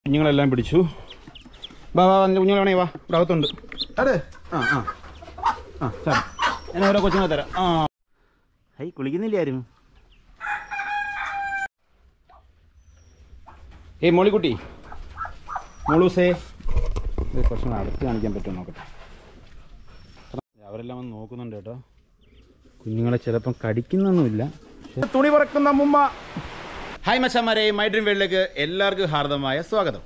കുഞ്ഞുങ്ങളെല്ലാം പിടിച്ചു വാ വാ വന്ന് കുഞ്ഞുങ്ങളാണേ വാ ഇവിടെ അകത്തുണ്ട് അതെ ആ ആ ആ സാർ ഞാൻ ഓരോ കൊച്ചുങ്ങളെ തരാം ആ ഹൈ കുളിക്കുന്നില്ല ആരും ഏയ് മോളിക്കുട്ടി മോളൂസേ ഇത് കുറച്ചും അടുത്ത് കാണിക്കാൻ പറ്റുമോ നോക്കട്ടെ അവരെല്ലാം വന്ന് നോക്കുന്നുണ്ട് കേട്ടോ കുഞ്ഞുങ്ങളെ ചിലപ്പം കടിക്കുന്നൊന്നുമില്ല പക്ഷേ തുണി പറക്കുന്ന മുമ്മ ഹായ് മച്ചന്മാരെ മൈ ഡ്രീം വേൾഡിലേക്ക് എല്ലാവർക്കും ഹാർദമായ സ്വാഗതം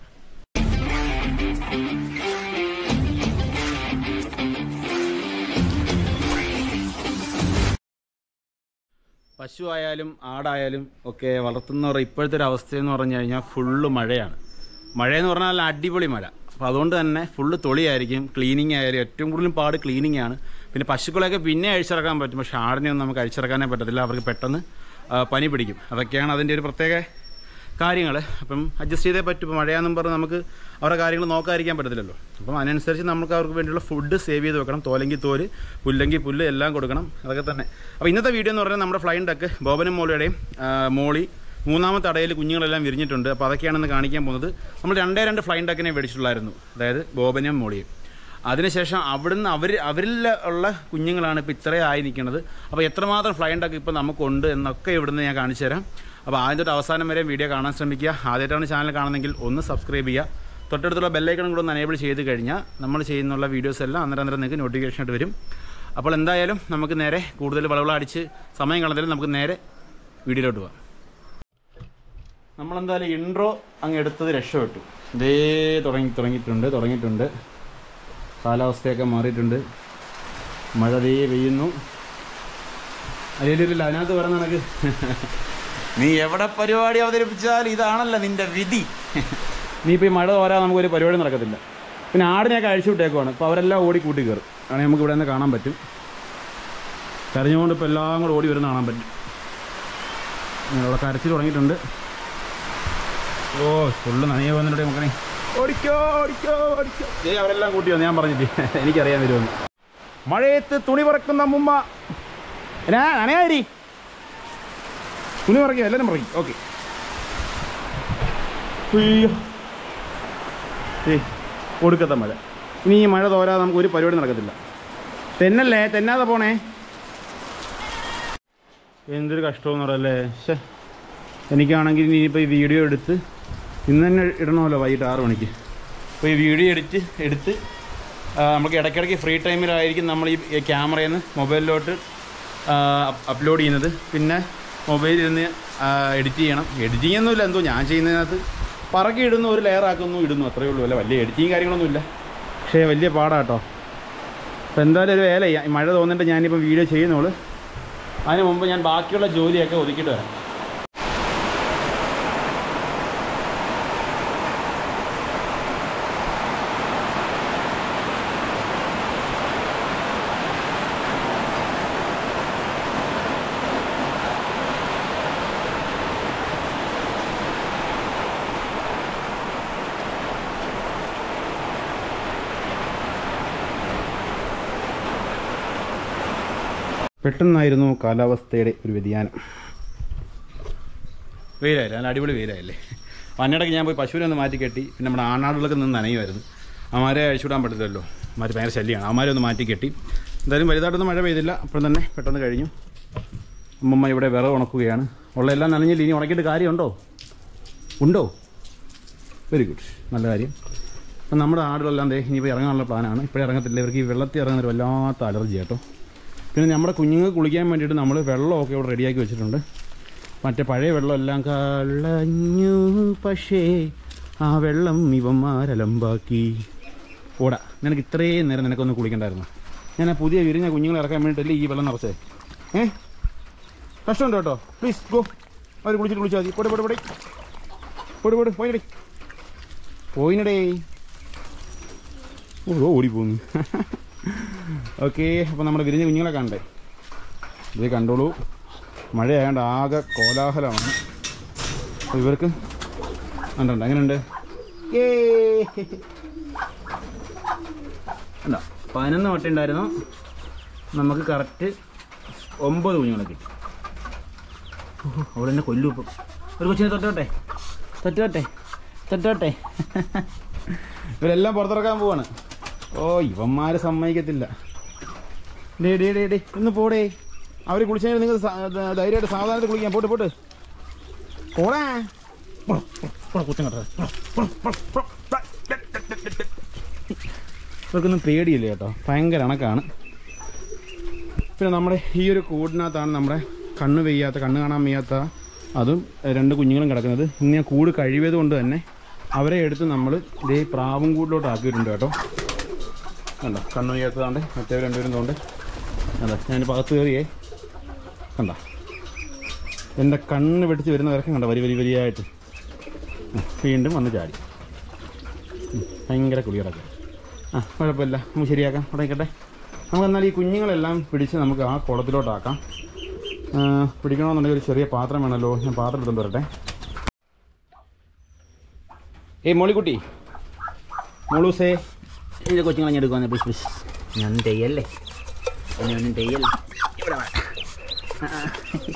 പശു ആയാലും ആടായാലും ഒക്കെ വളർത്തുന്നവർ ഇപ്പോഴത്തെ ഒരു അവസ്ഥയെന്ന് പറഞ്ഞു കഴിഞ്ഞാൽ ഫുള്ള് മഴയാണ് മഴയെന്ന് പറഞ്ഞാൽ നല്ല അടിപൊളി മഴ അപ്പോൾ അതുകൊണ്ട് തന്നെ ഫുള്ള് തൊളിയായിരിക്കും ക്ലീനിങ് ആയാലും ഏറ്റവും കൂടുതലും പാട് ക്ലീനിങ് ആണ് പിന്നെ പശുക്കളെയൊക്കെ പിന്നെ അഴിച്ചിറക്കാൻ പറ്റും പക്ഷേ ആടിനെയൊന്നും നമുക്ക് അഴിച്ചിറക്കാനേ പറ്റത്തില്ല അവർക്ക് പെട്ടെന്ന് ആ, പനി പിടിക്കും അതൊക്കെയാണ് അതിൻ്റെ ഒരു പ്രത്യേക കാര്യങ്ങൾ അപ്പം അഡ്ജസ്റ്റ് ചെയ്തേ പറ്റും ഇപ്പോൾ മഴയാണെന്നും പറഞ്ഞ് നമുക്ക് അവരുടെ കാര്യങ്ങൾ നോക്കാതിരിക്കാൻ പറ്റത്തില്ലല്ലോ അപ്പം അതിനനുസരിച്ച് നമുക്ക് അവർക്ക് വേണ്ടിയുള്ള ഫുഡ് സേവ് ചെയ്ത് വെക്കണം തോലെങ്കിൽ തോല് പുല്ലെങ്കിൽ പുല്ല് എല്ലാം കൊടുക്കണം അതൊക്കെ തന്നെ അപ്പോൾ ഇന്നത്തെ വീഡിയോ എന്ന് പറഞ്ഞാൽ നമ്മുടെ ഫ്ലൈൻ ഡക്ക് ബോബനും മോളിയുടെയും ആ, മോളി മൂന്നാമത്തെ അടയിൽ കുഞ്ഞുങ്ങളെല്ലാം വിരിഞ്ഞിട്ടുണ്ട് അപ്പോൾ അതൊക്കെയാണെന്ന് കാണിക്കാൻ പോകുന്നത് നമ്മൾ രണ്ടേ രണ്ട് ഫ്ലൈൻ ഡക്കിനെ മേടിച്ചിട്ടുള്ളായിരുന്നു അതായത് ബോബനും മോളിയും അതിനുശേഷം അവിടുന്ന് അവർ അവരിൽ ഉള്ള കുഞ്ഞുങ്ങളാണ് ഇപ്പോൾ ഇത്രയും ആയി നിൽക്കുന്നത് അപ്പോൾ എത്രമാത്രം ഫ്ലൈൻ ഡക്ക് ഇപ്പോൾ നമുക്കുണ്ട് എന്നൊക്കെ ഇവിടുന്ന് ഞാൻ കാണിച്ചു തരാം അപ്പോൾ ആദ്യം തൊട്ട് അവസാനം വരെ വീഡിയോ കാണാൻ ശ്രമിക്കുക ആദ്യമായിട്ടാണ് ചാനൽ കാണുന്നതെങ്കിൽ ഒന്ന് സബ്സ്ക്രൈബ് ചെയ്യുക തൊട്ടടുത്തുള്ള ബെല്ലൈക്കണം കൂടെ ഒന്ന് എനേബിൾ ചെയ്ത് കഴിഞ്ഞാൽ നമ്മൾ ചെയ്യുന്നുള്ള വീഡിയോസ് എല്ലാം അന്നേരം അന്നേരം നിങ്ങൾക്ക് നോട്ടിഫിക്കേഷൻ ആയിട്ട് വരും അപ്പോൾ എന്തായാലും നമുക്ക് നേരെ കൂടുതൽ വളവളടിച്ച് സമയം കളഞ്ഞാലും നമുക്ക് നേരെ വീഡിയോയിലോട്ട് പോകാം നമ്മളെന്തായാലും ഇൻട്രോ അങ്ങ് എടുത്തത് രക്ഷപ്പെട്ടു ഇതേ തുടങ്ങി തുടങ്ങിയിട്ടുണ്ട് തുടങ്ങിയിട്ടുണ്ട് കാലാവസ്ഥയൊക്കെ മാറിയിട്ടുണ്ട് മഴ ദേ പെയ്യുന്നു അതിലൊരു അതിനകത്ത് പറയുന്ന കണക്ക് നീ എവിടെ പരിപാടി അവതരിപ്പിച്ചാൽ ഇതാണല്ലോ നിന്റെ വിധി നീ ഇപ്പോൾ ഈ മഴ തോരാ നമുക്കൊരു പരിപാടി നടക്കത്തില്ല പിന്നെ ആടിനെയൊക്കെ അഴിച്ചു വിട്ടേക്കുവാണ് അപ്പോൾ അവരെല്ലാം ഓടി കൂട്ടി കയറും ആണെങ്കിൽ നമുക്ക് ഇവിടെ നിന്ന് കാണാൻ പറ്റും കരഞ്ഞുകൊണ്ട് ഇപ്പോൾ എല്ലാം കൂടെ ഓടി വരുന്ന കാണാൻ പറ്റും ഇവിടെ കരച്ചിൽ തുടങ്ങിയിട്ടുണ്ട് ഓ ഫുള്ള് നനയെ വന്നിട്ട് മക്കണേ ഓടിക്കോ ഓടിക്കോ ഓടിക്കോ ഏ അവരെല്ലാം കൂട്ടി വന്നു ഞാൻ പറഞ്ഞില്ലേ എനിക്കറിയാൻ വരുമെന്ന് മഴയത്ത് തുണി പറക്കുന്ന മുമ്മ എന്നാ നനയാരി തുണി പറയ്ക്കുക എല്ലാവരും പറയും ഓക്കെ ഏ ഒടുക്കത്തെ മഴ ഇനി ഈ മഴ തോരാതെ നമുക്ക് ഒരു പരിപാടി നടക്കത്തില്ല തെന്നല്ലേ തെന്നാതെ പോണേ എന്തൊരു കഷ്ടമെന്ന് പറയല്ലേ ശേ എനിക്കാണെങ്കിൽ ഇനിയിപ്പോൾ ഈ വീഡിയോ എടുത്ത് ഇന്ന് തന്നെ ഇടണമല്ലോ വൈകിട്ട് ആറ് മണിക്ക് അപ്പോൾ ഈ വീഡിയോ എടുത്ത് എടുത്ത് ആ, നമുക്ക് ഇടയ്ക്കിടയ്ക്ക് ഫ്രീ ടൈമിലായിരിക്കും നമ്മൾ ഈ ക്യാമറയിൽ നിന്ന് മൊബൈലിലോട്ട് അപ്ലോഡ് ചെയ്യുന്നത് പിന്നെ മൊബൈലിൽ നിന്ന് എഡിറ്റ് ചെയ്യണം എഡിറ്റിംഗ് ഒന്നുമില്ല എന്തോ ഞാൻ ചെയ്യുന്നതിനകത്ത് പറക്കി ഇടുന്നു ഒരു ലെയർ ആക്കുന്നു ഇടുന്നു അത്രയേ ഉള്ളൂ അല്ല വലിയ എഡിറ്റിങ് കാര്യങ്ങളൊന്നുമില്ല പക്ഷേ വലിയ പാടാട്ടോ അപ്പോൾ എന്തായാലും ഒരു വേല ചെയ്യാം ഈ മഴ തോന്നിട്ട് ഞാനിപ്പോൾ വീഡിയോ ചെയ്യുന്നുള്ളൂ അതിന് മുമ്പ് ഞാൻ ബാക്കിയുള്ള ജോലിയൊക്കെ ഒതുക്കിയിട്ട് വരാം പെട്ടെന്നായിരുന്നു കാലാവസ്ഥയുടെ ഒരു വ്യതിയാനം വെയിലായില്ല നല്ല അടിപൊളി വെയിലായില്ലേ വന്നിടയ്ക്ക് ഞാൻ പോയി പശുവിനെ ഒന്ന് മാറ്റി കെട്ടി പിന്നെ നമ്മുടെ ആണാടുകളൊക്കെ നിന്ന് നനയുമായിരുന്നു അമാരെ അഴിച്ചുവിടാൻ പറ്റില്ലല്ലോ അമാര് ഭയങ്കര ശല്യമാണ് അമാരെ ഒന്ന് മാറ്റി കെട്ടി എന്തായാലും വലുതായിട്ടൊന്നും മഴ പെയ്തില്ല അപ്പോൾ തന്നെ പെട്ടെന്ന് കഴിഞ്ഞു അമ്മമ്മ ഇവിടെ വിറവ് ഉണക്കുകയാണ് ഉള്ള എല്ലാം നനഞ്ഞില്ല ഇനി ഉണക്കിയിട്ട് കാര്യമുണ്ടോ ഉണ്ടോ വെരി ഗുഡ് നല്ല കാര്യം അപ്പം നമ്മുടെ ആടുകളെല്ലാം ദേ ഇനിയിപ്പോൾ ഇറങ്ങാനുള്ള പ്ലാനാണ് ഇപ്പോഴേ ഇറങ്ങത്തില്ല ഇവർക്ക് ഈ വെള്ളത്തിൽ ഇറങ്ങുന്ന ഒരു വല്ലാത്ത അലർജി കേട്ടോ പിന്നെ നമ്മുടെ കുഞ്ഞുങ്ങൾക്ക് കുളിക്കാൻ വേണ്ടിയിട്ട് നമ്മൾ വെള്ളമൊക്കെ ഇവിടെ റെഡിയാക്കി വെച്ചിട്ടുണ്ട് മറ്റേ പഴയ വെള്ളമെല്ലാം കളഞ്ഞു പക്ഷേ ആ വെള്ളം ഇവന്മാരലമ്പാക്കി ഓടാ നിനക്ക് ഇത്രയും നേരം നിനക്കൊന്ന് കുളിക്കണ്ടായിരുന്നു ഞാൻ ആ പുതിയ വിരിഞ്ഞ കുഞ്ഞുങ്ങളെ ഇറക്കാൻ വേണ്ടിയിട്ടല്ലേ ഈ വെള്ളം നിറച്ചേ ഏ കഷ്ടമുണ്ട് കേട്ടോ പ്ലീസ് ഗോ അവർ കുളിച്ചിട്ട് കുളിച്ചാൽ മതി പോടെ പോടെ പോടെ പോടെ പോടെ പോയിനടേ പോയിനടേ ഓ ഓടിപ്പോന്നു ഓക്കെ അപ്പോൾ നമ്മുടെ വിരിഞ്ഞ കുഞ്ഞുങ്ങളെ കാണണ്ടേ ഇത് കണ്ടോളൂ മഴയായതുകൊണ്ട് ആകെ കോലാഹലമാണ് അപ്പോൾ ഇവർക്ക് ഉണ്ടുണ്ട് എങ്ങനെയുണ്ട് ഏ ഉണ്ടോ പതിനൊന്ന് മുട്ട ഉണ്ടായിരുന്നു നമുക്ക് കറക്റ്റ് ഒമ്പത് കുഞ്ഞുങ്ങളെ കിട്ടി ഓ, അവിടെ എന്നെ കൊല്ലു ഇപ്പം ഒരു കൊച്ചിനെ തൊട്ടോട്ടെ തൊട്ടോട്ടെ തൊട്ടോട്ടെ ഇവരെല്ലാം പുറത്തിറക്കാൻ പോവാണ് ഓ ഇവന്മാര് സമ്മതിക്കത്തില്ല ഡേ ഡേ ഡേ ഡേ ഒന്ന് പോടേ അവർ കുളിച്ചാൽ നിങ്ങൾ ധൈര്യമായിട്ട് സാവധാനത്തിൽ കുളിക്കാൻ പോട്ട് പോട്ട് പോടാ പോടാ, പോടാ, കുറ്റം കേട്ടോ ഇവർക്കൊന്നും പേടിയില്ല കേട്ടോ ഭയങ്കര ഇണക്കാണ് പിന്നെ നമ്മുടെ ഈ ഒരു കൂടിനകത്താണ് നമ്മുടെ കണ്ണ് വെയ്യാത്ത കണ്ണ് കാണാൻ വയ്യാത്ത അതും എഹ്, രണ്ട് കുഞ്ഞുങ്ങളും കിടക്കുന്നത് ഇന്ന് ഞാൻ കൂട് കഴിവത് കൊണ്ട് തന്നെ അവരെ എടുത്ത് നമ്മൾ ഇതേ പ്രാവും കൂടിലോട്ട് ആക്കിയിട്ടുണ്ട് കേട്ടോ കണ്ടോ കണ്ണ് വയ്യാത്തതാണ്ട് മറ്റേ രണ്ടുപേരും തോണ്ട് കണ്ടോ ഞാനിപ്പോൾ അകത്ത് കയറിയേ കണ്ടോ എൻ്റെ കണ്ണ് വെട്ടിച്ച് വരുന്നവരൊക്കെ കണ്ടോ വരി വരി വരിയായിട്ട് ഉം, വീണ്ടും വന്ന് ചാടി ഉം, ഭയങ്കര കുളിയിറക്കുക ആ കുഴപ്പമില്ല നമുക്ക് ശരിയാക്കാം അവിടെ നിൽക്കട്ടെ നമുക്ക് എന്നാൽ ഈ കുഞ്ഞുങ്ങളെല്ലാം പിടിച്ച് നമുക്ക് ആ കുളത്തിലോട്ടാക്കാം ആ, പിടിക്കണമെന്നുണ്ടെങ്കിൽ ഒരു ചെറിയ പാത്രം വേണമല്ലോ ഞാൻ പാത്രം എടുത്തുകൊണ്ട് വരട്ടെ ഏയ് മോളിക്കുട്ടി മോളൂസേ ഇതിൻ്റെ കൊച്ചുങ്ങളെ ഞാൻ എടുക്കുവാന്നെ പ്ലീസ് പ്ലീസ് ഞാൻ തെയ്യല്ലേ ഒന്നും തെയ്യല്ലേ ഇവിടെ വാ. ആ, ആ.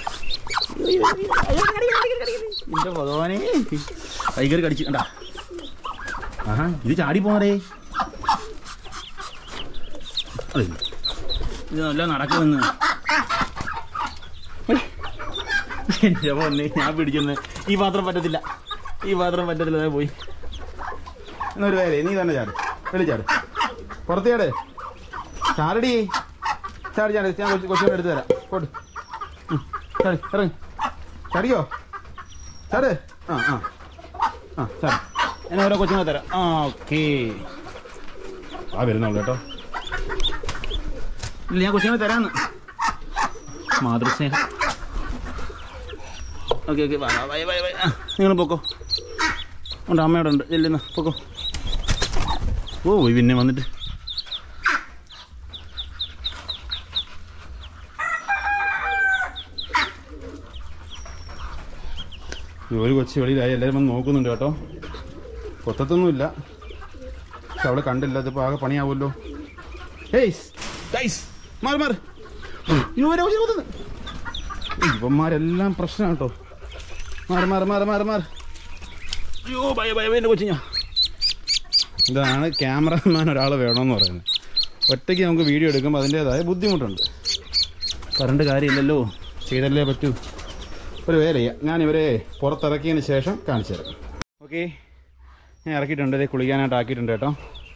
എന്റെ ഭഗവാനെ കൈകറി കടിച്ചു കണ്ടാ ആഹാ ഇത് ചാടി പോണേ ഇത് നല്ല നടക്കുമെന്ന് എന്റെ പൊന്നെ ഞാൻ പിടിക്കുന്നത് ഈ പാത്രം പറ്റത്തില്ല ഈ പാത്രം പറ്റത്തില്ല ദേ പോയി എന്നൊരു വേലേ നീ തന്നെ ചാട് വെളി ചാട് പുറത്ത് ചാട് ചാടടി ചാടി ചാടി ഞാൻ കൊച്ചു കൊച്ചുകൂടെ എടുത്ത് തരാം പോട്ട് ഉം, ചാടി ഇറങ്ങി ചാടിയോ ചാട് ആ ആ ആ ചാടി എന്നെ ഓരോ കൊച്ചുങ്ങളെ തരാം ആ ഓക്കേ ആ വരുന്നുള്ളൂ കേട്ടോ ഇല്ല ഞാൻ കൊച്ചുങ്ങളെ തരാന്ന് മാതൃസ്നേഹം ഓക്കെ ഓക്കെ നിങ്ങൾ പൊക്കോ ഉണ്ട് അമ്മയോടെ ഉണ്ട് ചെല്ലുന്ന പൊക്കോ ഓ പോയി പിന്നെ വന്നിട്ട് ഒരു കൊച്ചു വെളിയിലായി എല്ലാവരും വന്ന് നോക്കുന്നുണ്ട് കേട്ടോ കൊത്തത്തൊന്നുമില്ല പക്ഷെ അവളെ കണ്ടില്ല ഇതിപ്പോൾ ആകെ പണിയാവുമല്ലോ ഏയ് ഗൈസ് മാറി മാറി ഇവരെ കൊച്ചു കൊത്തുന്നു ഏയ്, ഇവന്മാരെല്ലാം പ്രശ്നമാണ് കേട്ടോ മാറി മാറി മാറി മാറി മാറി അയ്യോ ഭയ ഭയ എൻ്റെ കൊച്ചിഞ്ഞ ഇതാണ് ക്യാമറമാൻ ഒരാൾ വേണമെന്ന് പറയുന്നത് ഒറ്റയ്ക്ക് നമുക്ക് വീഡിയോ എടുക്കുമ്പോൾ അതിൻ്റേതായ ബുദ്ധിമുട്ടുണ്ട് പറഞ്ഞിട്ട് കാര്യമില്ലല്ലോ ചെയ്തല്ലേ പറ്റൂ ഒരു വേല ചെയ്യാം ഞാൻ ഇവരെ പുറത്തിറക്കിയതിന് ശേഷം കാണിച്ചു തരാം ഓക്കെ ഞാൻ ഇറക്കിയിട്ടുണ്ട് ഇതേ കുളിക്കാനായിട്ട് ആക്കിയിട്ടുണ്ട് കേട്ടോ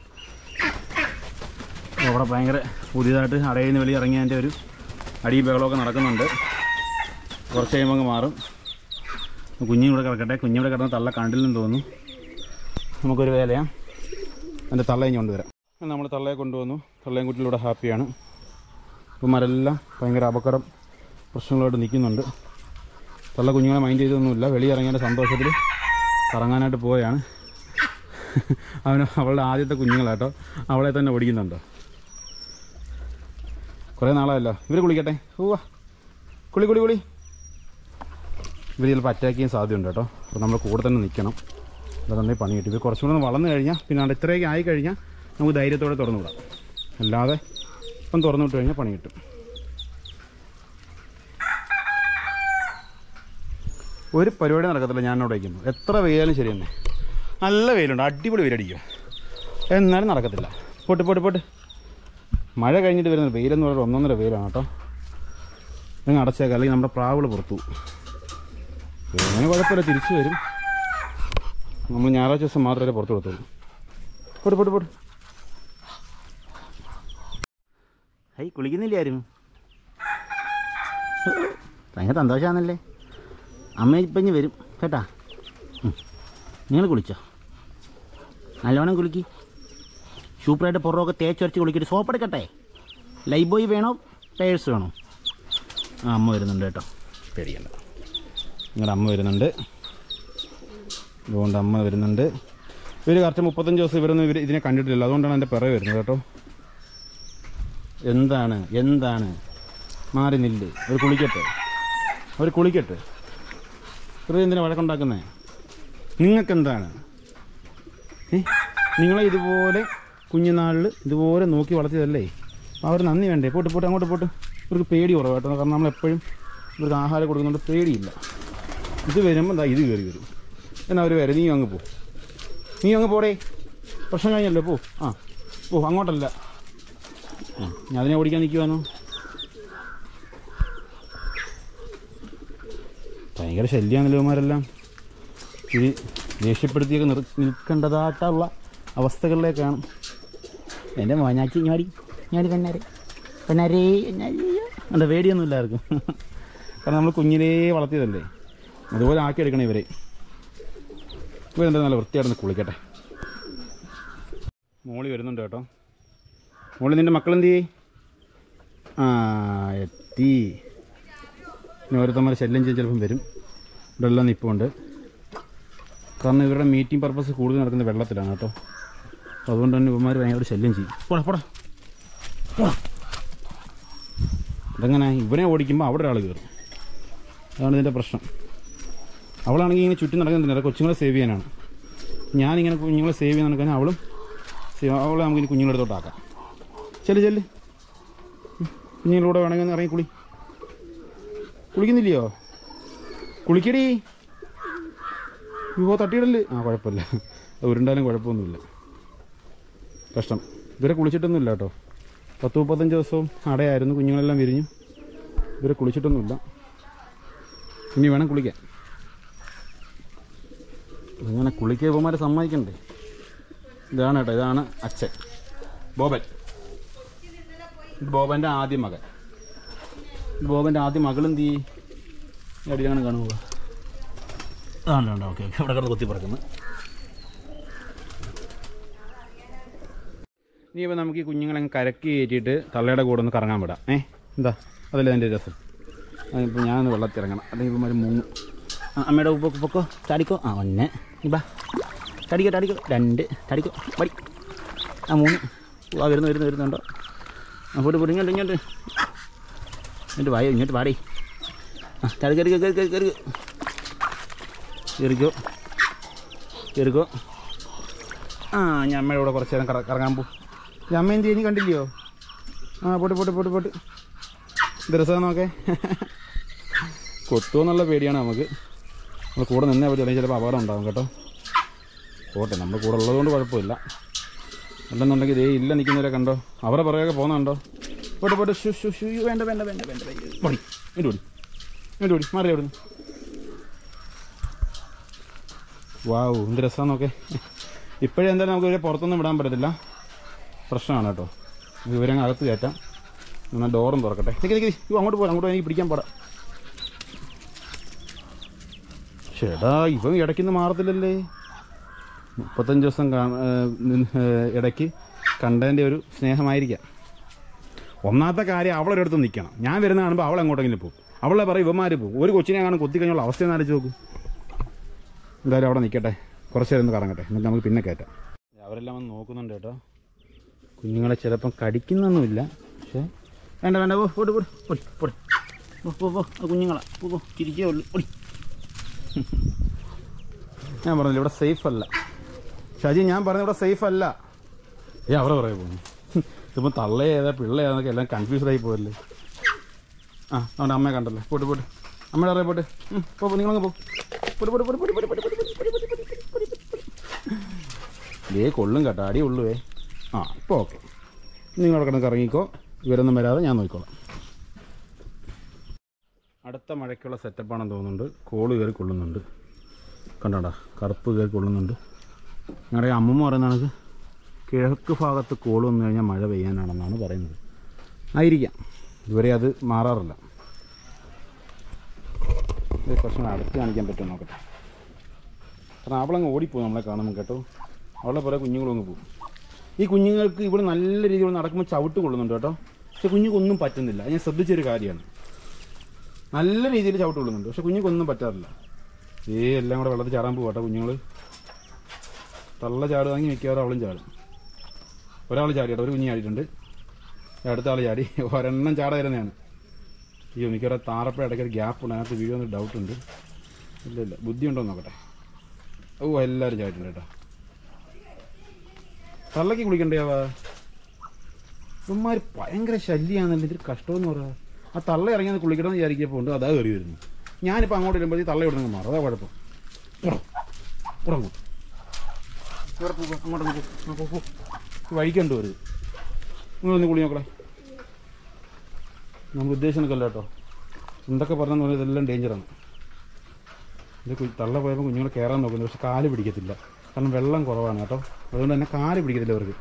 അപ്പോൾ അവിടെ ഭയങ്കര പുതിയതായിട്ട് അടയിൽ നിന്ന് വെളി ഇറങ്ങിയതിൻ്റെ ഒരു അടി ബഹളമൊക്കെ നടക്കുന്നുണ്ട് കുറച്ച് കഴിയുമ്പോൾ അങ്ങ് മാറും കുഞ്ഞിവിടെ കിടക്കട്ടെ കുഞ്ഞിവിടെ കിടന്ന് തള്ള കണ്ടില്ലെന്ന് തോന്നുന്നു നമുക്കൊരു വേലയാ എൻ്റെ തള്ളയും കൊണ്ടുവരാം നമ്മൾ തള്ളയെ കൊണ്ടുവന്നു തള്ളയും കുട്ടിയിലൂടെ ഹാപ്പിയാണ് ഇവന്മാരെല്ലാം ഭയങ്കര അപകടം പ്രശ്നങ്ങളായിട്ട് നിൽക്കുന്നുണ്ട് തള്ള കുഞ്ഞുങ്ങളെ മൈൻഡ് ചെയ്തൊന്നുമില്ല വെളിയിറങ്ങിയതിൻ്റെ സന്തോഷത്തിൽ കറങ്ങാനായിട്ട് പോവുകയാണ് അവന് അവളുടെ ആദ്യത്തെ കുഞ്ഞുങ്ങളാട്ടോ അവളെ തന്നെ ഓടിക്കുന്നുണ്ടോ കുറേ നാളായല്ലോ ഇവർ കുളിക്കട്ടെ ഓവാ കുളി കുളി കുളി ഇവർ ചിലപ്പോൾ അറ്റാക്ക് ചെയ്യാൻ സാധ്യതയുണ്ട് കേട്ടോ അപ്പോൾ നമ്മൾ കൂടെ തന്നെ നിൽക്കണം അത് നന്നായി പണി കിട്ടും ഇവർ കുറച്ചും കൂടെ ഒന്ന് വളർന്നു കഴിഞ്ഞാൽ പിന്നെ അവിടെ ഇത്രയൊക്കെ ആയി കഴിഞ്ഞാൽ നമുക്ക് ധൈര്യത്തോടെ തുറന്നു വിടാം അല്ലാതെ ഇപ്പം തുറന്നു വിട്ട് കഴിഞ്ഞാൽ പണി കിട്ടും ഒരു പരിപാടി നടക്കത്തില്ല ഞാൻ അവിടെ വയ്ക്കുന്നു എത്ര വെയിലാലും ശരി തന്നെ നല്ല വെയിലുണ്ട് അടിപൊളി വെയിലടിക്കും എന്നാലും നടക്കത്തില്ല പോട്ട് പോട്ട് പോട്ട് മഴ കഴിഞ്ഞിട്ട് വരുന്ന വെയിലെന്ന് പറയുന്നത് ഒന്നൊന്നര വെയിലാണ് കേട്ടോ നിങ്ങൾ അടച്ചേക്കാം അല്ലെങ്കിൽ നമ്മുടെ പ്രാവുകൾ പുറത്തു പോകും അങ്ങനെ കുഴപ്പമില്ല തിരിച്ചു വരും നമ്മൾ ഞായറാഴ്ച ദിവസം മാത്രമേ പുറത്ത് കൊടുത്തുള്ളൂ പോട്ട് പോട്ട് പോട്ട് ഹൈ കുളിക്കുന്നില്ല ആരും ഭയങ്കര സന്തോഷമാണല്ലേ അമ്മ ഇപ്പം ഇനി വരും കേട്ടാ നിങ്ങൾ കുളിച്ചോ നല്ലോണം കുളിക്ക് സൂപ്പറായിട്ട് പുറമൊക്കെ തേച്ചൊരച്ച് കുളിക്കിട്ട് സോപ്പ് എടുക്കട്ടെ ലൈഫ് ബോയ് വേണോ പേഴ്സ് വേണോ ആ അമ്മ വരുന്നുണ്ട് കേട്ടോ പേടിക്കണ്ട നിങ്ങളുടെ അമ്മ വരുന്നുണ്ട് അതുകൊണ്ട് അമ്മ വരുന്നുണ്ട് ഇവർ കറക്റ്റ് മുപ്പത്തഞ്ച് ദിവസം ഇവരൊന്നും ഇവർ ഇതിനെ കണ്ടിട്ടില്ല അതുകൊണ്ടാണ് എൻ്റെ പിറകെ വരുന്നത് കേട്ടോ എന്താണ് എന്താണ് മാറി നില്ല് അവർ കുളിക്കട്ടെ അവർ കുളിക്കട്ടെ വെറുതെ എന്തിനാ വഴക്കുണ്ടാക്കുന്നേ നിങ്ങൾക്കെന്താണ് ഏ നിങ്ങളെ ഇതുപോലെ കുഞ്ഞുനാളിൽ ഇതുപോലെ നോക്കി വളർത്തിയതല്ലേ അപ്പോൾ അവർ നന്ദി വേണ്ടേ പോട്ട് പോട്ട് അങ്ങോട്ട് പോട്ട് ഇവർക്ക് പേടി കുറവ് കേട്ടോ കാരണം നമ്മളെപ്പോഴും ഇവർക്ക് ആഹാരം കൊടുക്കുന്നുണ്ട് പേടിയില്ല ഇത് വരുമ്പോൾ എന്താ ഇത് കയറി വരും എന്നാൽ അവർ വരെ നീ അങ്ങ് പോകും നീ അങ്ങ് പോടേ പ്രശ്നം കഴിഞ്ഞല്ലോ പോ ആ പോ അങ്ങോട്ടല്ല ആ ഞാൻ അതിനെ ഓടിക്കാൻ നിൽക്കുവാനോ ഭയങ്കര ശല്യമാണല്ലോ ഇവന്മാരെല്ലാം ഇത് ദേഷ്യപ്പെടുത്തിയൊക്കെ നിർ നിൽക്കേണ്ടതായിട്ടുള്ള അവസ്ഥകളിലേക്കാണ് എൻ്റെ മോനാച്ചി ഞാടി ഞാടി കണ്ണാരെ കണ്ണാരേ എന്താ പേടിയൊന്നുമില്ല ആർക്കും കാരണം നമ്മൾ കുഞ്ഞിലേ വളർത്തിയതല്ലേ അതുപോലെ ആക്കിയെടുക്കണം ഇവരെ ഇവരെന്താ നല്ല വൃത്തിയായിട്ടൊന്ന് കുളിക്കട്ടെ മോളി വരുന്നുണ്ട് കേട്ടോ മോളി നിൻ്റെ മക്കളെന്ത് ചെയ്യേ ആ എത്തി ഇനി ഓരോരുത്തന്മാർ ശല്യം ചെയ്യാൻ ചിലപ്പം വരും ഇവിടെ എല്ലാം നിൽപ്പുണ്ട് കാരണം ഇവരുടെ മീറ്റിംഗ് പർപ്പസ് കൂടുതൽ നടക്കുന്നത് വെള്ളത്തിലാണ് കേട്ടോ അപ്പോൾ അതുകൊണ്ട് തന്നെ ഇവന്മാർ ഭയങ്കര ശല്യം ചെയ്യും പോടാ പോടാ പോടാ ഇതെങ്ങനെ ഇവനെ ഓടിക്കുമ്പോൾ അവിടെ ഒരാൾ കയറും അതാണ് ഇതിൻ്റെ പ്രശ്നം അവളാണെങ്കിൽ ഇങ്ങനെ ചുറ്റും നടക്കുന്നില്ല കൊച്ചുങ്ങളെ സേവ് ചെയ്യാനാണ് ഞാനിങ്ങനെ കുഞ്ഞുങ്ങളെ സേവ് ചെയ്യാൻ നടക്കാൻ അവളും സേവ് അവളെ നമുക്ക് ഇനി കുഞ്ഞുങ്ങളുടെ അടുത്തോട്ടാക്കാം ചെല്ല് ചെല്ല് ഉം. കുഞ്ഞുങ്ങളുടെ വേണമെങ്കിൽ ഒന്ന് ഇറങ്ങി കുളി കുളിക്കുന്നില്ലയോ കുളിക്കടി യോ തട്ടിയിടല് ആ കുഴപ്പമില്ല അത് ഉരുണ്ടാലും കുഴപ്പമൊന്നുമില്ല കഷ്ടം ഇവരെ കുളിച്ചിട്ടൊന്നുമില്ല കേട്ടോ പത്ത് മുപ്പത്തഞ്ച് ദിവസവും അടയായിരുന്നു കുഞ്ഞുങ്ങളെല്ലാം വിരിഞ്ഞു ഇവരെ കുളിച്ചിട്ടൊന്നുമില്ല ഇനി വേണം കുളിക്കാൻ അങ്ങനെ കുളിക്കുക ഇവന്മാരെ സമ്മതിക്കണ്ടേ ഇതാണ് കേട്ടോ ഇതാണ് അച്ഛൻ ബോബൻ ഇത് ബോബൻ്റെ ആദ്യ മകൻ ഇത് ബോബൻ്റെ ആദ്യ മകളും തീ അടിയാണ് കാണുക ആണ് ഉണ്ട് ഓക്കെ ഓക്കെ ഇവിടെ കിടന്ന് കുത്തി പറക്കുന്നു ഇനി ഇപ്പം നമുക്ക് ഈ കുഞ്ഞുങ്ങളെ അങ്ങ് കരക്കി കയറ്റിയിട്ട് തള്ളയുടെ കൂടെ ഒന്ന് കറങ്ങാൻ വിടാം ഏ എന്താ അതല്ലേ അതിൻ്റെ രസം അതിപ്പോൾ ഞാനൊന്ന് വെള്ളത്തിൽ ഇറങ്ങണം അല്ലെങ്കിൽ ഇപ്പം ഒരു മുങ്ങും ആ അമ്മയുടെ ഉപ്പൊക്കെ പൊക്കോ ചാടിക്കോ ആ ഒന്ന് നീ ബാ ചാടിക്കോ ചാടിക്കോ രണ്ട് ചാടിക്കോ പടി ആ മൂന്ന് ആ വരുന്നു വരുന്നു വരുന്നുണ്ടോ ആ പോട്ട് പോട്ട് ഇങ്ങോട്ട് ഇങ്ങോട്ട് ഇങ്ങോട്ട് വായോ ഇങ്ങോട്ട് പാടി ആ ചാടി കയറി കയറി കയറി കയറി കയറിക്കോ കയറിക്കോ ആ ഞാൻ അമ്മയുടെ കൂടെ കുറച്ച് നേരം കറ- കറങ്ങാൻ പോകും ഈ അമ്മ എന്ത് ചെയ്യുന്നു കണ്ടില്ലയോ ആ പോട്ട് പോട്ട് പോട്ട് പോട്ട് ഇത് രസമാണ് നോക്കേ കൊത്തുമെന്നുള്ള പേടിയാണ് നമുക്ക് നമ്മൾ കൂടെ നിന്നേ പറ്റും അല്ലെങ്കിൽ ചിലപ്പോൾ അപകടം ഉണ്ടാകും കേട്ടോ പോട്ടെ നമ്മൾ കൂടെ ഉള്ളതുകൊണ്ട് കുഴപ്പമില്ല അല്ലെന്നുണ്ടെങ്കിൽ ഇതേ ഇല്ല നിൽക്കുന്നവരെ കണ്ടോ അവരെ പുറകെ പോകുന്നുണ്ടോ പോട്ടെ പോട്ടെ ഷു ഷു ഷു വേണ്ട വേണ്ട വേണ്ട വേണ്ട വേണ്ട പടി ഇങ്ങോട്ട് ഓടി ഇങ്ങോട്ട് ഓടി മാറി അവിടുന്ന് വാവ് എന്ത് രസമാണ് നോക്കേ ഇപ്പോഴേ എന്തായാലും നമുക്ക് ഇവരെ പുറത്തൊന്നും വിടാൻ പറ്റത്തില്ല പ്രശ്നമാണ് കേട്ടോ ഇവരെ അങ്ങ് അകത്ത് കയറ്റാം എന്നാൽ ഡോറും തുറക്കട്ടെ നിൽക്കി നിൽക്കി ഇയ്യോ, അങ്ങോട്ട് പോരാ അങ്ങോട്ട് പോയി എനിക്ക് പിടിക്കാൻ പാടാം ചേടാ ഇവൻ ഇടയ്ക്കുന്ന് മാറത്തില്ലല്ലേ മുപ്പത്തഞ്ച് ദിവസം കാ- ഏഹ് നിന്ന് ഏഹ് ഇടയ്ക്ക് കണ്ടതിൻ്റെ ഒരു സ്നേഹമായിരിക്കാം ഒന്നാമത്തെ കാര്യം അവളൊരിടത്ത് നിൽക്കണം ഞാൻ വരുന്ന കാണുമ്പോൾ അവൾ എങ്ങോട്ടെങ്കിലും പോകും അവളെ പറയും ഇവന്മാർ പോകും ഒരു കൊച്ചിനെ കാണും കൊത്തി കഴിഞ്ഞുള്ള അവസ്ഥ ഒന്ന് ആലോചിച്ച് നോക്കും എന്തായാലും അവിടെ നിൽക്കട്ടെ കുറച്ച് നേരം ഒന്ന് കറങ്ങട്ടെ എന്നിട്ട് നമുക്ക് പിന്നെ കയറ്റാം അവരെല്ലാം വന്ന് നോക്കുന്നുണ്ട് കേട്ടോ കുഞ്ഞുങ്ങളെ ചിലപ്പം കടിക്കുന്നൊന്നുമില്ല പക്ഷേ വേണ്ട വേണ്ട പോ പോട്ട് പോട്ട് പൊടി പൊടി പോ പോ പോ ആ കുഞ്ഞുങ്ങളെ പോ പോ തിരിച്ചേ ഉള്ളു പൊടി ഞാൻ പറഞ്ഞില്ല ഇവിടെ സേഫ് അല്ല ഷാജി ഞാൻ പറഞ്ഞ ഇവിടെ സേഫ് അല്ല ഏ അവരെ പറയാൻ പോകുന്നു ഇതിപ്പോൾ തള്ള ഏതാ പിള്ള ഏതാന്നൊക്കെ എല്ലാം കൺഫ്യൂസ്ഡ് ആയി പോയല്ലേ ആ നമ്മുടെ അമ്മയെ കണ്ടല്ലോ പോട്ട് പോട്ട് അമ്മയുടെ അറിയാം പോട്ട് ഉം, പോ പോ, നിങ്ങളങ്ങ് പോ പോട്ട് പോട്ട് പോട്ട് പോട്ട് പോട്ട് പോട്ട് പോട്ട് പോട്ട് പോട്ട് പോട്ട് പോട്ട് പോട്ട്. ദേ കൊള്ളും കേട്ടോ അടി ഉള്ളുവേ ആ ഇപ്പോൾ ഓക്കെ നിങ്ങളവിടെ കിടന്ന് ഇറങ്ങിക്കോ ഇവരൊന്നും വരാതെ ഞാൻ നോക്കിക്കോളാം അടുത്ത മഴയ്ക്കുള്ള സെറ്റപ്പാണെന്ന് തോന്നുന്നുണ്ട് കോള് കയറി കൊള്ളുന്നുണ്ട് കണ്ടോടാ കറുപ്പ് കയറി കൊള്ളുന്നുണ്ട് ഞങ്ങളുടെ അമ്മമ്മ പറയുന്നതാണ് കിഴക്ക് ഭാഗത്ത് കോള് വന്നു കഴിഞ്ഞാൽ മഴ പെയ്യാനാണെന്നാണ് പറയുന്നത് ആയിരിക്കാം ഇതുവരെ അത് മാറാറില്ല ഇത് കുറച്ചും കൂടെ അടുത്ത് കാണിക്കാൻ പറ്റുമോ നോക്കട്ടെ കാരണം അവളങ്ങ് ഓടിപ്പോകും നമ്മളെ കാണുമ്പോൾ കേട്ടോ അവളെ പോലെ കുഞ്ഞുങ്ങളും അങ്ങ് പോകും ഈ കുഞ്ഞുങ്ങൾക്ക് ഇവിടെ നല്ല രീതിയിൽ നടക്കുമ്പോൾ ചവിട്ട് കൊള്ളുന്നുണ്ട് കേട്ടോ പക്ഷെ കുഞ്ഞുക്കൊന്നും പറ്റുന്നില്ല അത് ഞാൻ ശ്രദ്ധിച്ചൊരു കാര്യമാണ് നല്ല രീതിയിൽ ചവിട്ട് കൊള്ളുന്നുണ്ട് പക്ഷെ കുഞ്ഞുക്കൊന്നും പറ്റാറില്ല ഏ എല്ലാം കൂടെ വെള്ളത്തിൽ ചാടാൻ പോകും കേട്ടോ കുഞ്ഞുങ്ങൾ തള്ള ചാടുവാങ്ങി മിക്കവാറും അവളും ചാടും ഒരാൾ ചാടി കേട്ടോ ഒരു കുഞ്ഞ് ചാടിയിട്ടുണ്ട് അടുത്ത ആൾ ചാടി ഒരെണ്ണം ചാടായിരുന്നതാണ് അയ്യോ മിക്കവാറും താറപ്പഴ ഇടയ്ക്ക് ഒരു ഗ്യാപ്പ് ഉണ്ട് അതിനകത്ത് വീഴുമെന്ന് ഡൗട്ട് ഉണ്ട് ഇല്ല ഇല്ല ബുദ്ധിയുണ്ടോ എന്ന് നോക്കട്ടെ ഓ എല്ലാവരും ചാടിയിട്ടുണ്ട് കേട്ടോ തള്ളക്ക് കുളിക്കണ്ടേവാ ഇവന്മാർ ഭയങ്കര ശല്യമാണല്ലോ ഇതൊരു കഷ്ടമെന്ന് പറയാ ആ തള്ള ഇറങ്ങിയത് കുളിക്കണമെന്ന് വിചാരിക്കപ്പോൾ ഉണ്ട് അതാ കയറി വരുന്നു ഞാനിപ്പോൾ അങ്ങോട്ട് വരുമ്പോഴത്തേക്ക് തള്ള ഇവിടെ നിന്ന് മാറും അതാ കുഴപ്പം ഉടങ്ങും ഇവിടെ പോ, പോ, അങ്ങോട്ട് പോ, ആ, പോ, പോ. ഈ വഴിക്കുണ്ട് ഒരു നിങ്ങളൊന്ന് കുളി നോക്കണേ നമ്മൾ ഉദ്ദേശിക്കല്ല കേട്ടോ എന്തൊക്കെ പറഞ്ഞെന്ന് പറഞ്ഞാൽ ഇതെല്ലാം ഡേഞ്ചറാണ് ഇത് കു- തള്ള പോയപ്പോൾ കുഞ്ഞുങ്ങൾ കയറാൻ നോക്കുന്നു പക്ഷെ കാല് പിടിക്കത്തില്ല കാരണം വെള്ളം കുറവാണ് കേട്ടോ അതുകൊണ്ട് തന്നെ കാല് പിടിക്കത്തില്ല അവർക്ക്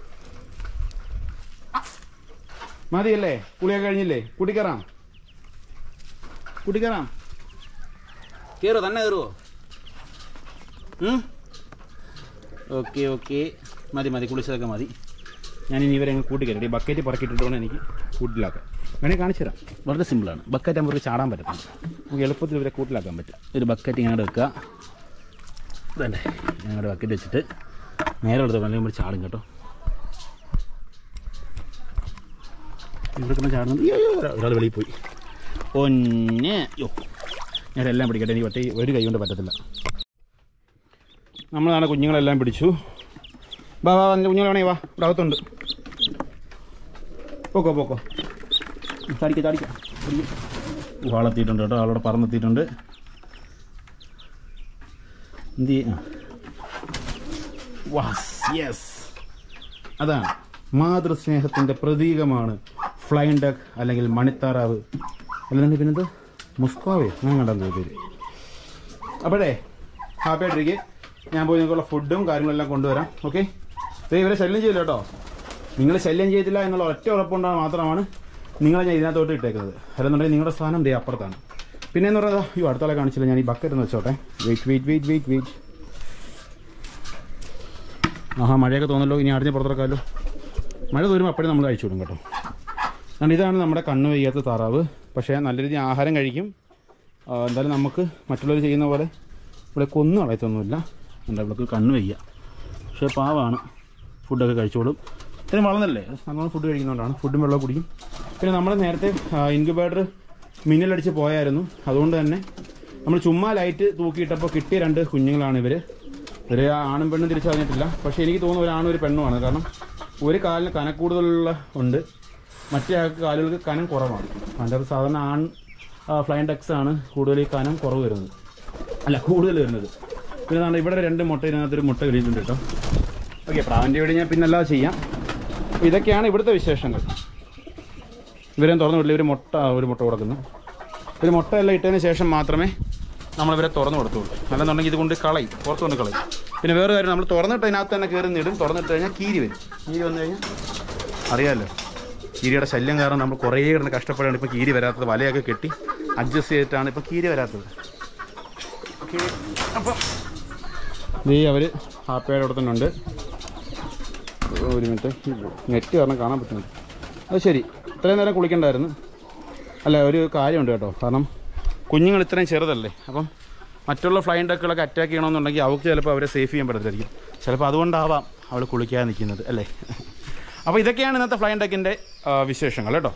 മതിയല്ലേ കുളിയൊക്കെ കഴിഞ്ഞില്ലേ കൂട്ടിക്കറാം കൂട്ടിക്കറാം കയറുമോ തന്നെ കയറുമോ ഓക്കെ ഓക്കെ മതി മതി കുളിച്ചതൊക്കെ മതി ഞാൻ ഇനി ഇവരെ അങ്ങ് കൂട്ടിക്കരട്ടെ ഈ ബക്കറ്റ് പറക്കിയിട്ടിട്ട് വേണം എനിക്ക് കൂട്ടിലാക്കാം വേണേൽ കാണിച്ചു തരാം വളരെ സിമ്പിളാണ് ബക്കറ്റ് ആകുമ്പോൾ ഇവർക്ക് ചാടാൻ പറ്റത്തില്ല നമുക്ക് എളുപ്പത്തിൽ ഇവരെ കൂട്ടിലാക്കാൻ പറ്റും ഒരു ബക്കറ്റ് ഇങ്ങനെ വെക്കുക ഇതല്ലേ ഞങ്ങളുടെ ബക്കറ്റ് വെച്ചിട്ട് നേരെ എടുത്ത് അല്ലെങ്കിൽ നമ്മൾ ചാടും കേട്ടോ ഇവിടെ കിടന്ന് ചാടുന്നത് അയ്യോ, അയ്യോ, ഒരാൾ വെളിയിൽ പോയി ഒന്നെ യോ ഞാൻ എല്ലാം പിടിക്കട്ടെ എനിക്ക് ഒറ്റ ഒരു കൈ കൊണ്ട് പറ്റത്തില്ല നമ്മളാണ് കുഞ്ഞുങ്ങളെല്ലാം പിടിച്ചു വാ വാ എൻ്റെ കുഞ്ഞുങ്ങളാണേ വാ ഇവിടെ അകത്തുണ്ട് പോക്കോ പോക്കോ ചാടിക്ക ചാടിക്ക വാളെത്തിയിട്ടുണ്ട് കേട്ടോ ആളോടെ പറന്നെത്തിയിട്ടുണ്ട് എന്ത് വാസ് യെസ് അതാണ് മാതൃസ്നേഹത്തിൻ്റെ പ്രതീകമാണ് ഫ്ലൈൻ ഡക്ക് അല്ലെങ്കിൽ മണിത്താറാവ് അല്ലെങ്കിൽ പിന്നെന്ത് മുസ്കോവേ ഞാൻ കണ്ടെന്ന് പേര് അപ്പോഴേ ഹാപ്പി ആയിട്ടിരിക്കെ ഞാൻ പോയി നിങ്ങൾക്കുള്ള ഫുഡും കാര്യങ്ങളെല്ലാം കൊണ്ടുവരാം ഓക്കെ ഇവരെ ശല്യം ചെയ്യില്ല കേട്ടോ നിങ്ങൾ ശല്യം ചെയ്തില്ല എന്നുള്ള ഒറ്റ ഉറപ്പുണ്ടാകാൻ മാത്രമാണ് നിങ്ങളെ ഞാൻ ഇതിനകത്തോട്ട് ഇട്ടേക്കുന്നത് അല്ലെന്നുണ്ടെങ്കിൽ നിങ്ങളുടെ സ്ഥാനം ദേ അപ്പുറത്താണ് പിന്നെ എന്ന് പറയുന്നത് അയ്യോ അടുത്താളെ കാണിച്ചില്ല ഞാൻ ഈ ബക്കറ്റ് ഒന്ന് വെച്ചോട്ടെ wait wait wait wait wait ആഹാ മഴയൊക്കെ തോന്നല്ലോ ഇനി അടിഞ്ഞ് പുറത്തിറക്കാമല്ലോ മഴ തോരുമ്പോൾ അപ്പോഴും നമ്മൾ കഴിച്ചു വിടും കേട്ടോ കാരണം ഇതാണ് നമ്മുടെ കണ്ണ് വയ്യാത്ത താറാവ് പക്ഷേ നല്ല രീതിയിൽ ആഹാരം കഴിക്കും ആ, എന്തായാലും നമുക്ക് മറ്റുള്ളവർ ചെയ്യുന്ന പോലെ ഇവിടെ കൊന്നു കളയത്തൊന്നുമില്ല എന്താ ഇവൾക്ക് കണ്ണ് വയ്യ പക്ഷേ പാവാണ് ഫുഡൊക്കെ കഴിച്ചോളും ഇത്രയും വളർന്നല്ലേ നല്ലോണം ഫുഡ് കഴിക്കുന്നതുകൊണ്ടാണ് ഫുഡും വെള്ളം കുടിക്കും പിന്നെ നമ്മൾ നേരത്തെ ഇൻക്യുബേറ്റർ മിന്നലടിച്ച് പോയായിരുന്നു അതുകൊണ്ട് തന്നെ നമ്മൾ ചുമ്മാ ലൈറ്റ് തൂക്കിയിട്ടപ്പോൾ കിട്ടിയ രണ്ട് കുഞ്ഞുങ്ങളാണ് ഇവർ ഇവർ ആണും പെണ്ണും തിരിച്ചറിഞ്ഞിട്ടില്ല പക്ഷേ എനിക്ക് തോന്നുന്നു ഒരു ആണും ഒരു പെണ്ണുമാണ് കാരണം ഒരു കാലിന് കനക്കൂടുതലുള്ള ഉണ്ട് മറ്റേ ആൾക്ക് കാലുകൾക്ക് കനം കുറവാണ് അതിൻ്റെ അത് സാധാരണ ആൺ ഫ്ലൈൻ ഡക്സ് ആണ് കൂടുതൽ ഈ കനം കുറവ് വരുന്നത് അല്ല കൂടുതൽ വരുന്നത് പിന്നെ ദാണ്ട ഇവിടെ രണ്ട് മുട്ട ഇതിനകത്തൊരു മുട്ട കിട്ടിയിട്ടുണ്ട് കേട്ടോ ഓക്കെ പ്രാവിൻ്റെ വീട് ഞാൻ പിന്നെ അല്ലാതെ ചെയ്യാം അപ്പോൾ ഇതൊക്കെയാണ് ഇവിടുത്തെ വിശേഷങ്ങൾ ഇവരെ തുറന്നു വിടില്ല ഇവർ മുട്ട ഒരു മുട്ട കൊടുക്കുന്നു ഒരു മുട്ട എല്ലാം ഇട്ടതിന് ശേഷം മാത്രമേ നമ്മൾ ഇവരെ തുറന്നു കൊടുത്തുള്ളൂ അല്ലെന്നുണ്ടെങ്കിൽ ഇതുകൊണ്ട് കളയും പുറത്ത് കൊണ്ട് കളയും പിന്നെ വേറെ കാര്യം നമ്മൾ തുറന്നിട്ട് അതിനകത്ത് തന്നെ കയറി നിടും തുറന്നിട്ട് കഴിഞ്ഞാൽ കീരി വരും കീരി വന്നു കഴിഞ്ഞാൽ അറിയാമല്ലോ കീരിയുടെ ശല്യം കാരണം നമ്മൾ കുറേ കിടന്ന് കഷ്ടപ്പെടാണ് ഇപ്പോൾ കീരി വരാത്തത് വലയൊക്കെ കെട്ടി അഡ്ജസ്റ്റ് ചെയ്തിട്ടാണ് ഇപ്പോൾ കീരി വരാത്തത് ഓക്കെ അപ്പം ദേ അവർ ഹാപ്പിയായിട്ട് അവിടെ തന്നെ ഉണ്ട് ഒരു മിനിറ്റ് നെറ്റ് കാരണം കാണാൻ പറ്റുന്നില്ല അത് ശരി ഇത്രയും നേരം കുളിക്കണ്ടായിരുന്നു അല്ല ഒരു കാര്യമുണ്ട് കേട്ടോ കാരണം കുഞ്ഞുങ്ങൾ ഇത്രയും ചെറുതല്ലേ അപ്പം മറ്റുള്ള ഫ്ലൈൻ ഡക്കുകളൊക്കെ അറ്റാക്ക് ചെയ്യണമെന്നുണ്ടെങ്കിൽ അവൾക്ക് ചിലപ്പോൾ അവരെ സേഫ് ചെയ്യാൻ പറ്റത്തില്ലായിരിക്കും ചിലപ്പോൾ അതുകൊണ്ടാവാം അവൾ കുളിക്കാതെ നിൽക്കുന്നത് അല്ലേ അപ്പോൾ ഇതൊക്കെയാണ് ഇന്നത്തെ ഫ്ലൈൻ ഡക്കിൻ്റെ വിശേഷങ്ങൾ കേട്ടോ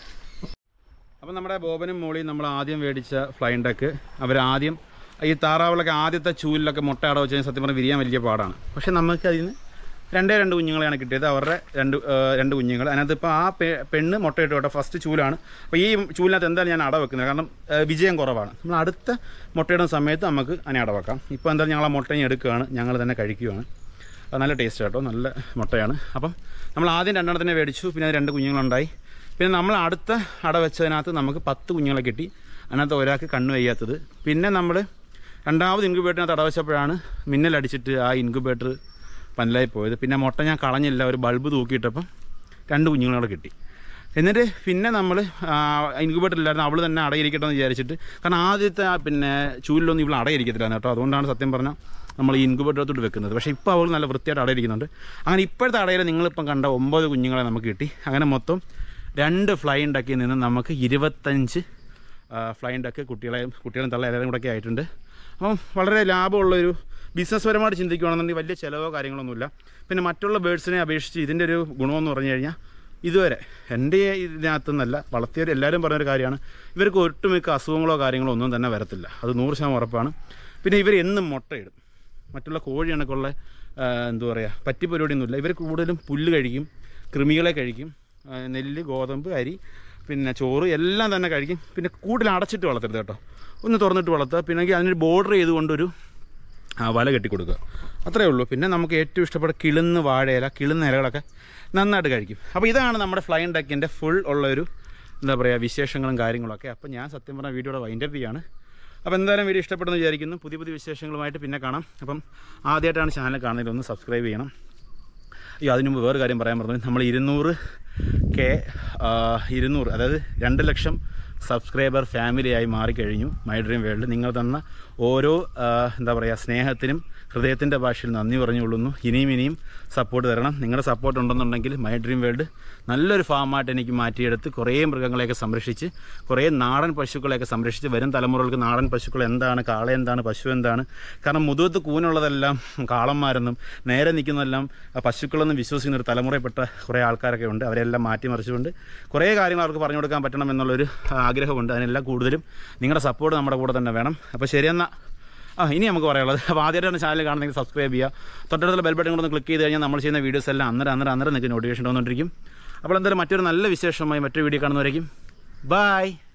അപ്പം നമ്മുടെ ബോബനും മോളിയും നമ്മൾ ആദ്യം മേടിച്ച ഫ്ലൈൻ ഡക്ക് അവരാദ്യം ഈ താറാവുകളൊക്കെ ആദ്യത്തെ ചൂലിലൊക്കെ മുട്ട അട വെച്ച് കഴിഞ്ഞാൽ സത്യം പറഞ്ഞാൽ വിരിയാൻ വലിയ പാടാണ് പക്ഷേ നമുക്ക് അതിൽ നിന്ന് രണ്ടേ രണ്ട് കുഞ്ഞുങ്ങളെയാണ് കിട്ടിയത് അവരുടെ രണ്ട് ആ, രണ്ട് കുഞ്ഞുങ്ങൾ അതിനകത്ത് ഇപ്പോൾ ആ പെ പെണ്ണ് മുട്ടയിട്ട് കേട്ടോ ഫസ്റ്റ് ചൂലാണ് അപ്പോൾ ഈ ചൂലിനകത്ത് എന്തായാലും ഞാൻ അട വെക്കുന്നത് കാരണം ആ, വിജയം കുറവാണ് നമ്മൾ അടുത്ത മുട്ടയിടുന്ന സമയത്ത് നമുക്ക് അതിനെ അട വെക്കാം ഇപ്പോൾ എന്തായാലും ഞങ്ങൾ ആ മുട്ടയും എടുക്കുകയാണ് ഞങ്ങൾ തന്നെ കഴിക്കുകയാണ് അത് നല്ല ടേസ്റ്റ് കേട്ടോ നല്ല മുട്ടയാണ് അപ്പം നമ്മൾ ആദ്യം രണ്ടെണ്ണത്തിനെ മേടിച്ചു പിന്നെ അത് രണ്ട് കുഞ്ഞുങ്ങളുണ്ടായി പിന്നെ നമ്മൾ അടുത്ത അട വെച്ചതിനകത്ത് നമുക്ക് പത്ത് കുഞ്ഞുങ്ങളെ കിട്ടി അതിനകത്ത് ഒരാൾക്ക് കണ്ണ് വയ്യാത്തത് പിന്നെ നമ്മൾ രണ്ടാമത് ഇൻക്യുബേറ്ററിനകത്ത് അട വെച്ചപ്പോഴാണ് മിന്നലടിച്ചിട്ട് ആ ഇൻക്യുബേറ്റർ പന്നലായി പോയത് പിന്നെ മുട്ട ഞാൻ കളഞ്ഞില്ല ഒരു ബൾബ് തൂക്കിയിട്ടപ്പം രണ്ട് കുഞ്ഞുങ്ങളെ കിട്ടി എന്നിട്ട് പിന്നെ നമ്മൾ ഇൻക്യുബേറ്ററില്ലായിരുന്നു അവൾ തന്നെ അടയിരിക്കട്ടെ എന്ന് വിചാരിച്ചിട്ട് കാരണം ആദ്യത്തെ ആ പിന്നെ ചൂലിലൊന്നും ഇവൾ അടയിരിക്കത്തില്ലായിരുന്നു കേട്ടോ അതുകൊണ്ടാണ് സത്യം പറഞ്ഞാൽ നമ്മൾ ഈ ഇൻക്യുബേറ്ററത്തോട്ട് വെക്കുന്നത് പക്ഷേ ഇപ്പോൾ അവൾ നല്ല വൃത്തിയായിട്ട് അടയിരിക്കുന്നുണ്ട് അങ്ങനെ ഇപ്പോഴത്തെ അടയിൽ നിങ്ങളിപ്പം കണ്ട ഒമ്പത് കുഞ്ഞുങ്ങളെ നമുക്ക് കിട്ടി അങ്ങനെ മൊത്തം രണ്ട് ഫ്ലൈൻ ഡക്കിൽ നിന്ന് നമുക്ക് ഇരുപത്തഞ്ച് ഫ്ലൈൻ ഡക്ക് കുട്ടികളെ കുട്ടികളും തള്ള എല്ലാവരും കൂടെ ഒക്കെ ആയിട്ടുണ്ട് അപ്പം വളരെ ലാഭമുള്ളൊരു ബിസിനസ് പരമായിട്ട് ചിന്തിക്കുകയാണെന്നുണ്ടെങ്കിൽ വലിയ ചിലവോ കാര്യങ്ങളൊന്നുമില്ല പിന്നെ മറ്റുള്ള ബേഡ്സിനെ അപേക്ഷിച്ച് ഇതിൻ്റെ ഒരു ഗുണമെന്ന് പറഞ്ഞു കഴിഞ്ഞാൽ ഇതുവരെ എൻ്റെ ഇതിനകത്തുനിന്നല്ല വളർത്തിയവർ എല്ലാവരും പറഞ്ഞൊരു കാര്യമാണ് ഇവർക്ക് ഒട്ടുമിക്ക അസുഖങ്ങളോ കാര്യങ്ങളോ ഒന്നും തന്നെ വരത്തില്ല അത് നൂറ് ശതമാനം ഉറപ്പാണ് പിന്നെ ഇവർ എന്നും മുട്ടയിടും മറ്റുള്ള കോഴി കണക്കുള്ള ആ, എന്താ പറയുക പറ്റി പരിപാടിയൊന്നുമില്ല ഇവർ കൂടുതലും പുല്ല് കഴിക്കും കൃമികളെ കഴിക്കും ആ, നെല്ല് ഗോതമ്പ് അരി പിന്നെ ചോറ് എല്ലാം തന്നെ കഴിക്കും പിന്നെ കൂടുതൽ അടച്ചിട്ട് വളർത്തരുത് കേട്ടോ ഒന്ന് തുറന്നിട്ട് വളർത്തുക പിന്നെ അതിനൊരു ബോർഡർ ചെയ്തുകൊണ്ടൊരു ആ വല കെട്ടി കൊടുക്കുക അത്രയേ ഉള്ളൂ പിന്നെ നമുക്ക് ഏറ്റവും ഇഷ്ടപ്പെട്ട കിളുന്ന് വാഴയില കിളുന്ന ഇലകളൊക്കെ നന്നായിട്ട് കഴിക്കും അപ്പോൾ ഇതാണ് നമ്മുടെ ഫ്ലൈൻ ഡക്കിൻ്റെ ഫുൾ ഉള്ളൊരു എന്താ പറയുക വിശേഷങ്ങളും കാര്യങ്ങളൊക്കെ അപ്പോൾ ഞാൻ സത്യം പറഞ്ഞ വീഡിയോയുടെ വൈൻഡപ്പ് ചെയ്യാണ് അപ്പോൾ എന്തായാലും വീഡിയോ ഇഷ്ടപ്പെടുന്നു വിചാരിക്കുന്നു പുതിയ പുതിയ വിശേഷങ്ങളുമായിട്ട് പിന്നെ കാണാം അപ്പം ആദ്യമായിട്ടാണ് ചാനൽ കാണുന്നതിൽ ഒന്ന് സബ്സ്ക്രൈബ് ചെയ്യണം അയ്യോ അതിന് മുമ്പ് വേറെ കാര്യം പറയാൻ പറഞ്ഞു നമ്മൾ ഇരുന്നൂറ് കെ ഇരുന്നൂറ് അതായത് രണ്ട് ലക്ഷം സബ്സ്ക്രൈബർ ഫാമിലിയായി മാറിക്കഴിഞ്ഞു മൈ ഡ്രീം വേൾഡ് നിങ്ങൾ തന്ന ഓരോ ആ, എന്താ പറയുക സ്നേഹത്തിനും ഹൃദയത്തിൻ്റെ ഭാഷയിൽ നന്ദി പറഞ്ഞുകൊള്ളുന്നു ഇനിയും ഇനിയും സപ്പോർട്ട് തരണം നിങ്ങളുടെ സപ്പോർട്ട് ഉണ്ടെന്നുണ്ടെങ്കിൽ മൈ ഡ്രീം വേൾഡ് നല്ലൊരു ഫാമായിട്ട് എനിക്ക് മാറ്റിയെടുത്ത് കുറേ മൃഗങ്ങളെയൊക്കെ സംരക്ഷിച്ച് കുറേ നാടൻ പശുക്കളെയൊക്കെ സംരക്ഷിച്ച് വരും തലമുറകൾക്ക് നാടൻ പശുക്കൾ എന്താണ് കാള എന്താണ് പശു എന്താണ് കാരണം മുതുകത്ത് കൂനുള്ളതെല്ലാം കാളന്മാരെന്നും നേരെ നിൽക്കുന്നതെല്ലാം ആ പശുക്കളെന്നും വിശ്വസിക്കുന്ന ഒരു തലമുറയിൽപ്പെട്ട കുറേ ആൾക്കാരൊക്കെ ഉണ്ട് അവരെല്ലാം മാറ്റിമറിച്ചുകൊണ്ട് കുറേ കാര്യങ്ങൾ അവർക്ക് പറഞ്ഞു കൊടുക്കാൻ പറ്റണം എന്നുള്ളൊരു ആ, ആഗ്രഹമുണ്ട് അതിനെല്ലാം കൂടുതലും നിങ്ങളുടെ സപ്പോർട്ട് നമ്മുടെ കൂടെ തന്നെ വേണം അപ്പോൾ ശരിയെന്നാൽ ആ ഇനി നമുക്ക് പറയാനുള്ളത് അപ്പോൾ ആദ്യമായിട്ടാണ് ചാനൽ കാണുന്നെങ്കിൽ സബ്സ്ക്രൈബ് ചെയ്യുക തൊട്ടടുത്തുള്ള ബെൽ ബട്ടൺ കൂടെ ക്ലിക്ക് ചെയ്ത് കഴിഞ്ഞാൽ നമ്മൾ ചെയ്യുന്ന വീഡിയോസ് എല്ലാം അന്നേരം അന്നേരം അന്നേരം നിങ്ങൾക്ക് നോട്ടിഫിക്കേഷൻ വന്നുകൊണ്ടിരിക്കും അപ്പോൾ എന്തായാലും മറ്റൊരു നല്ല വിശേഷമായി മറ്റൊരു വീഡിയോ കാണുന്നവരേക്കും ബൈ